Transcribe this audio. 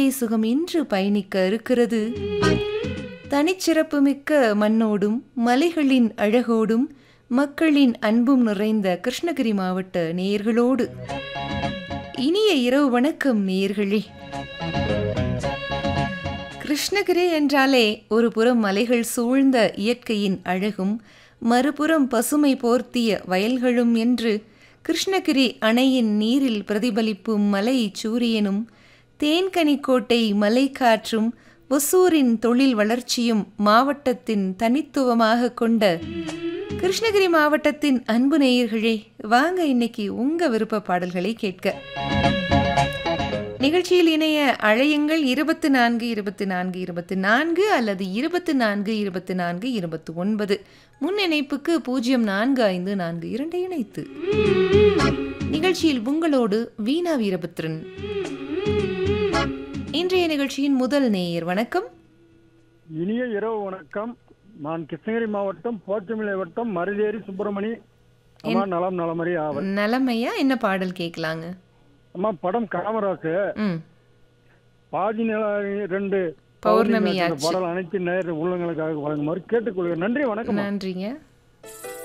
சுகம் இன்று பயணிக்க இருக்கிறது தனிச்சிறப்புமிக்க மண்ணோடும் மலைகளின் அழகோடும் மக்களின் அன்பும் நிறைந்த கிருஷ்ணகிரி மாவட்ட நேயர்களோடு இனிய இரவு வணக்கம் நேயர்களே கிருஷ்ணகிரி என்றாலே ஒரு புறம் மலைகள் சூழ்ந்த இயற்கையின் அழகும் மறுபுறம் பசுமை போர்த்திய வயல்களும் என்று கிருஷ்ணகிரி அணையின் நீரில் பிரதிபலிப்பும் மலை சூரியனும் தேன்கனிக்கோட்டை மலைக்காற்றும் ஒசூரின் தொழில் வளர்ச்சியும் மாவட்டத்தின் தனித்துவமாக கொண்ட கிருஷ்ணகிரி மாவட்டத்தின் அன்பு நேயர்களே வாங்க இன்னைக்கு உங்க விருப்ப பாடல்களை கேட்க நிகழ்ச்சியில் இணைய அழையுங்கள் இருபத்தி நான்கு இருபத்தி நான்கு இருபத்தி நான்கு அல்லது இருபத்தி நான்கு இருபத்தி நான்கு இருபத்தி ஒன்பது முன் இணைப்புக்கு பூஜ்ஜியம் நான்கு ஐந்து நான்கு இரண்டை இணைத்து நிகழ்ச்சியில் உங்களோடு வீணா வீரபத்ரன் இன்றைய நிகழ்ச்சியின் முதல் நேயர் வணக்கம் இனிய இரவு வணக்கம் நான் கிருஷ்ணகிரி மாவட்டம் போச்சமிலை வட்டம் மருதேரி சுப்பிரமணி அம்மா நலம் நலமறி ஆவல் நலமையா என்ன பாடல் கேட்கலாங்க அம்மா படம் காமராசு ம் பாதி நில ரெண்டு பௌர்ணமி அந்த பாடல் அனைத்து நேர உள்ளங்களுக்காக வழங்குமாறு கேட்டுக்கொள்கிறேன் நன்றி வணக்கம் நன்றிங்க